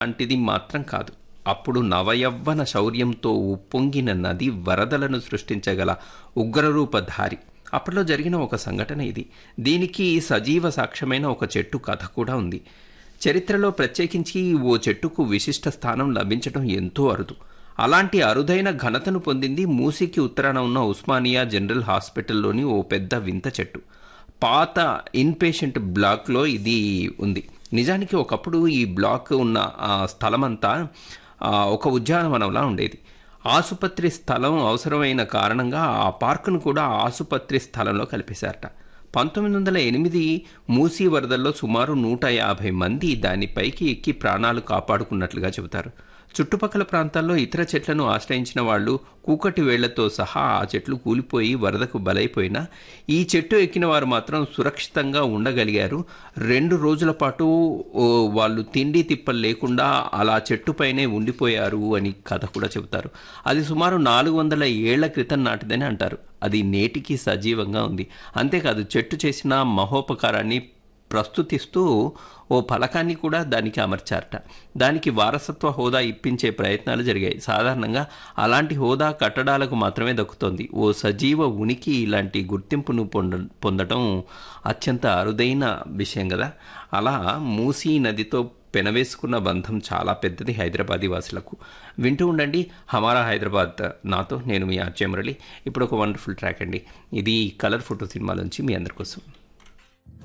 లాంటిది మాత్రం కాదు అప్పుడు నవయవ్వన శౌర్యంతో ఉప్పొంగిన నది వరదలను సృష్టించగల ఉగ్రరూపధారి అప్పట్లో జరిగిన ఒక సంఘటన ఇది దీనికి సజీవ సాక్ష్యమైన ఒక చెట్టు కథ కూడా ఉంది చరిత్రలో ప్రత్యేకించి ఓ చెట్టుకు విశిష్ట స్థానం లభించడం ఎంతో అరుదు అలాంటి అరుదైన ఘనతను పొందింది మూసీకి ఉత్తరాన ఉన్న ఉస్మానియా జనరల్ హాస్పిటల్లోని ఓ పెద్ద వింత చెట్టు పాత ఇన్పేషెంట్ బ్లాక్లో ఇది ఉంది నిజానికి ఒకప్పుడు ఈ బ్లాక్ ఉన్న ఆ స్థలమంతా ఆ, ఒక ఉద్యానవనంలా ఉండేది ఆసుపత్రి స్థలం అవసరమైన కారణంగా ఆ పార్కును కూడా ఆసుపత్రి స్థలంలో కలిపేశారట పంతొమ్మిది వందల ఎనిమిది మూసీ వరదల్లో సుమారు నూట యాభై మంది దానిపైకి ఎక్కి ప్రాణాలు కాపాడుకున్నట్లుగా చెబుతారు చుట్టుపక్కల ప్రాంతాల్లో ఇతర చెట్లను ఆశ్రయించిన వాళ్ళు కూకటి వేళ్లతో సహా ఆ చెట్లు కూలిపోయి వరదకు బలైపోయినా ఈ చెట్టు ఎక్కిన వారు మాత్రం సురక్షితంగా ఉండగలిగారు రెండు రోజుల పాటు ఓ, వాళ్ళు తిండి తిప్పలు లేకుండా అలా చెట్టుపైనే ఉండిపోయారు అని కథ కూడా చెబుతారు అది సుమారు నాలుగు వందల ఏళ్ల క్రితం నాటిదని అంటారు అది నేటికి సజీవంగా ఉంది అంతేకాదు చెట్టు చేసిన మహోపకారాన్ని ప్రస్తుతిస్తూ ఓ ఫలకాన్ని కూడా దానికి అమర్చారట దానికి వారసత్వ హోదా ఇప్పించే ప్రయత్నాలు జరిగాయి సాధారణంగా అలాంటి హోదా కట్టడాలకు మాత్రమే దక్కుతోంది ఓ సజీవ ఉనికి ఇలాంటి గుర్తింపును పొంద పొందడం అత్యంత అరుదైన విషయం కదా అలా మూసీ నదితో పెనవేసుకున్న బంధం చాలా పెద్దది హైదరాబాదీ వాసులకు వింటూ ఉండండి హమారా హైదరాబాద్ నాతో నేను మీ ఆర్జే మురళి ఇప్పుడు ఒక వండర్ఫుల్ ట్రాక్ అండి ఇది కలర్ ఫోటో సినిమాలోంచి మీ అందరి కోసం